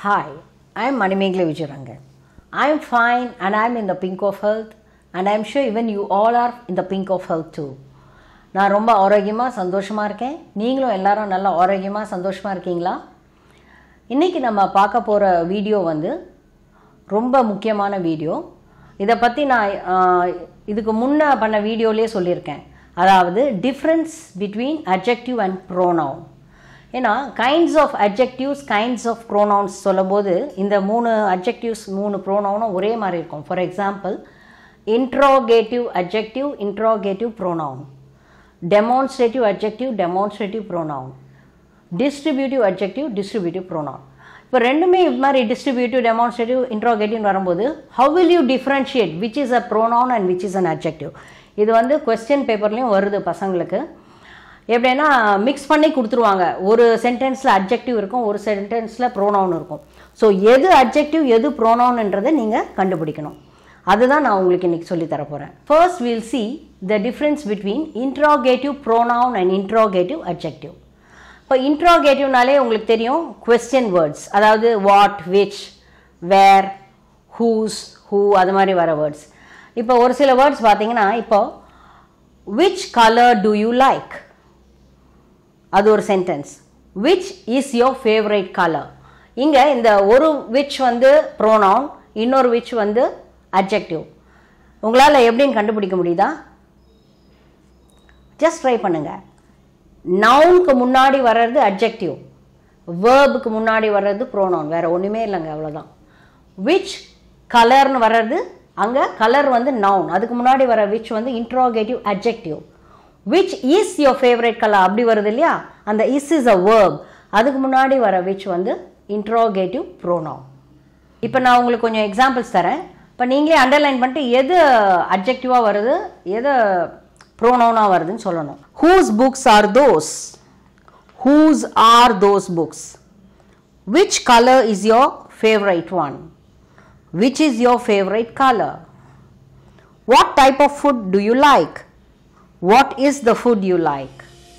Hi, I am Manimegla Vijayarangan. I am fine and I am in the pink of health and I am sure even you all are in the pink of health too. நான் ரொம்ப ஆரோக்கியமாக சந்தோஷமாக இருக்கேன் நீங்களும் எல்லாரும் நல்லா ஆரோக்கியமாக சந்தோஷமாக இருக்கீங்களா இன்றைக்கி நம்ம பார்க்க போகிற வீடியோ வந்து ரொம்ப முக்கியமான வீடியோ இதை பற்றி நான் ஆஹ், இதுக்கு முன்ன பண்ண வீடியோலேயே சொல்லியிருக்கேன் அதாவது difference between adjective and pronoun ஏன்னா kinds of adjectives kinds of pronouns சொல்லும்போது இந்த மூணு அட்ஜெக்டிவ்ஸ் மூணு ப்ரோனவுனும் ஒரே மாதிரி இருக்கும் for example interrogative adjective interrogative pronoun demonstrative adjective demonstrative pronoun distributive adjective distributive pronoun இப்போ ரெண்டுமே இது மாதிரி டிஸ்ட்ரிபியூட்டிவ் டெமான்ஸ்ட்ரேட்டிவ் இன்ட்ரோகேட்டிவ் வரும்போது how will you differentiate which is a pronoun and which is an adjective இது வந்து கொஸ்டின் பேப்பர்லேயும் வருது பசங்களுக்கு எப்படின்னா மிக்ஸ் பண்ணி கொடுத்துருவாங்க ஒரு சென்டென்ஸில் அட்ஜெக்டிவ் இருக்கும் ஒரு சென்டென்ஸில் ப்ரோனவுன் இருக்கும் ஸோ எது அட்ஜெக்டிவ் எது ப்ரோனவுன்ன்றதை நீங்கள் கண்டுபிடிக்கணும் அதுதான் நான் உங்களுக்கு இன்னைக்கு சொல்லி தர போகிறேன் first will see the difference between interrogative pronoun and interrogative adjective இப்போ இன்ட்ரோகேட்டிவ்னாலே உங்களுக்கு தெரியும் கொஸ்டின் வேர்ட்ஸ் அதாவது what which where whose who அது மாதிரி வர வேர்ட்ஸ் இப்போ ஒரு சில வேர்ட்ஸ் பார்த்தீங்கன்னா இப்போ which colour do you like அது ஒரு sentence which is your favourite colour இங்கே இந்த ஒரு விச் வந்து ப்ரோனவுன் இன்னொரு விச் வந்து அட்ஜெக்டிவ் உங்களால் எப்படின்னு கண்டுபிடிக்க முடியுதா ஜஸ்ட் ட்ரை பண்ணுங்க நவுனுக்கு முன்னாடி வர்றது அட்ஜெக்டிவ் வேர்புக்கு முன்னாடி வர்றது ப்ரோனவுன் வேற ஒன்றுமே இல்லைங்க அவ்வளோதான் விச் கலர்னு வர்றது அங்கே கலர் வந்து நவுன் அதுக்கு முன்னாடி வர விச் வந்து interrogative adjective which is your favourite colour அப்படி வருது இல்லையா அந்த இஸ் இஸ் அ வேர்ப் அதுக்கு முன்னாடி வர விச் வந்து இன்ட்ரோகேட்டிவ் ப்ரோனவுன் இப்போ நான் உங்களுக்கு கொஞ்சம் எக்ஸாம்பிள்ஸ் தரேன் இப்போ நீங்களே அண்டர்லைன் பண்ணிட்டு எது அட்ஜெக்டிவாக வருது எது ப்ரோனவுனாக வருதுன்னு சொல்லணும் whose books are those whose are those books which colour is your favourite one which is your favourite colour what type of food do you like what is the food you like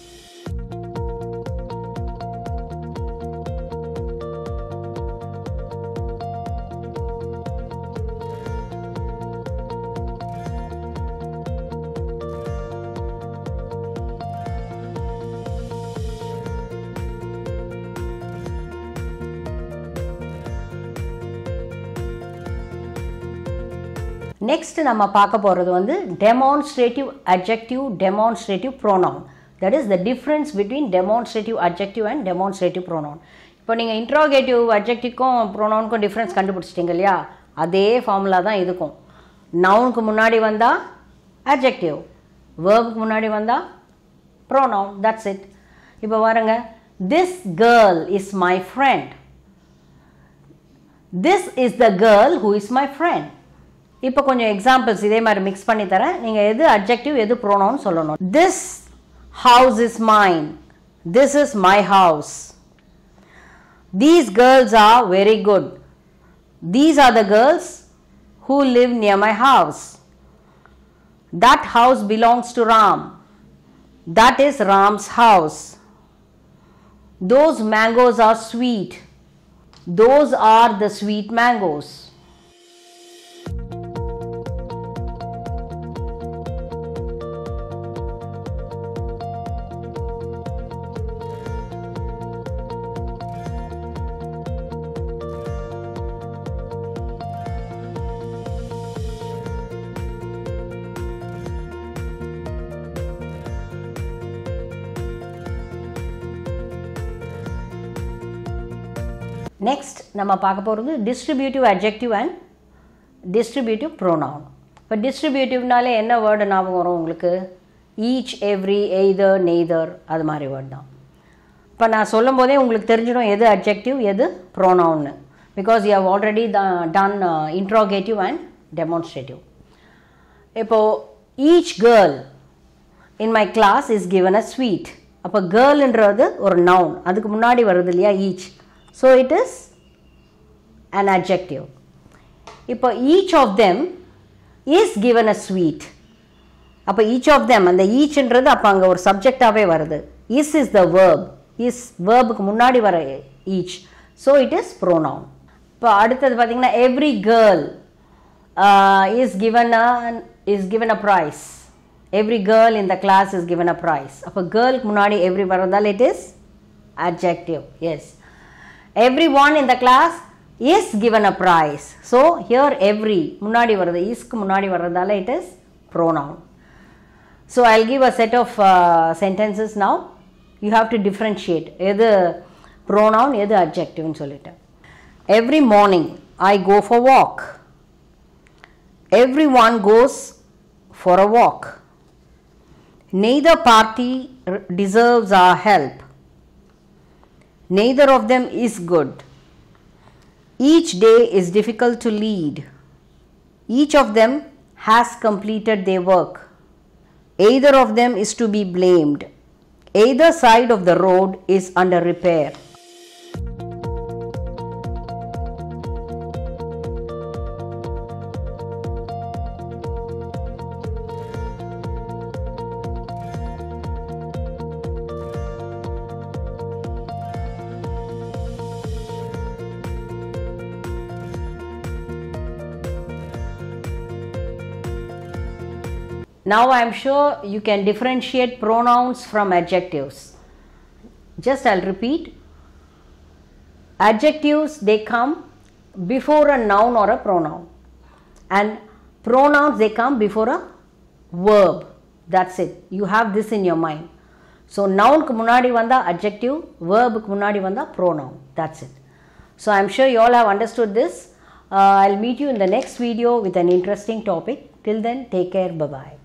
next நம்ம பார்க்க போகிறது வந்து demonstrative adjective demonstrative pronoun that is the difference between demonstrative adjective and demonstrative pronoun இப்போ நீங்கள் interrogative அட்ஜெக்டிவ்க்கும் ப்ரோனவுனுக்கும் difference கண்டுபிடிச்சிட்டிங்க இல்லையா அதே formula தான் இதுக்கும் நவுனுக்கு முன்னாடி வந்தால் அட்ஜெக்டிவ் வேர்புக்கு முன்னாடி வந்தால் ப்ரோனவுன் தட்ஸ் இட் இப்போ பாருங்க this girl is my friend this is the girl who is my friend இப்போ கொஞ்சம் எக்ஸாம்பிள்ஸ் இதே மாதிரி மிக்ஸ் பண்ணி தரேன் நீங்கள் எது அட்ஜெக்டிவ் எது ப்ரோனவுன் சொல்லணும் this house is mine this is my house these girls are very good these are the girls who live near my house that house belongs to Ram that is Ram's house those mangoes are sweet those are the sweet mangoes. Next நம்ம பார்க்க போகிறது distributive adjective and distributive pronoun இப்போ டிஸ்ட்ரிபியூட்டிவ்னாலே என்ன word ஞாபகம் வரும் உங்களுக்கு each every either neither அது மாதிரி வேர்டு தான் இப்போ நான் சொல்லும் போதே உங்களுக்கு தெரிஞ்சிடும் எது அட்ஜெக்டிவ் எது ப்ரோனவுன்னு because you have already done interrogative and demonstrative இப்போது each girl in my class is given a sweet அப்போ கேர்ள்ன்றது ஒரு நவுன் அதுக்கு முன்னாடி வருது இல்லையா each so it is an adjective இப்போ each of them is given a sweet அப்போ ஈச் ஆஃப் தெம் அந்த ஈச்ன்றது அப்போ அங்கே ஒரு சப்ஜெக்டாகவே வருது is is the verb is வேர்புக்கு முன்னாடி வர each so it is pronoun இப்போ அடுத்தது பார்த்தீங்கன்னா every girl is given a is given a prize every girl in the class is given a prize அப்போ கேர்ளுக்கு முன்னாடி எவ்ரி வரதால் it is adjective as every one in the class is given a prize so here every முன்னாடி வருது இஸ்க்கு முன்னாடி வர்றதால it is pronoun So I'll give a set of uh, sentences now. You have to differentiate எது pronoun எது adjective னு சொல்லிட்டு Every morning I go for walk. Everyone goes for a walk. Neither party r- deserves our help. Neither of them is good. Each day is difficult to lead. Each of them has completed their work. Either of them is to be blamed. Either side of the road is under repair. Now I am sure you can differentiate pronouns from adjectives. Just I'll repeat. Adjectives they come before a noun or a pronoun. And pronouns they come before a verb. That's it. You have this in your mind. So noun முன்னாடி வந்தா adjective, verb முன்னாடி வந்தா pronoun. That's it. So I'm sure you all have understood this. Uh, I'll meet you in the next video with an interesting topic. Till then, take care. Bye bye.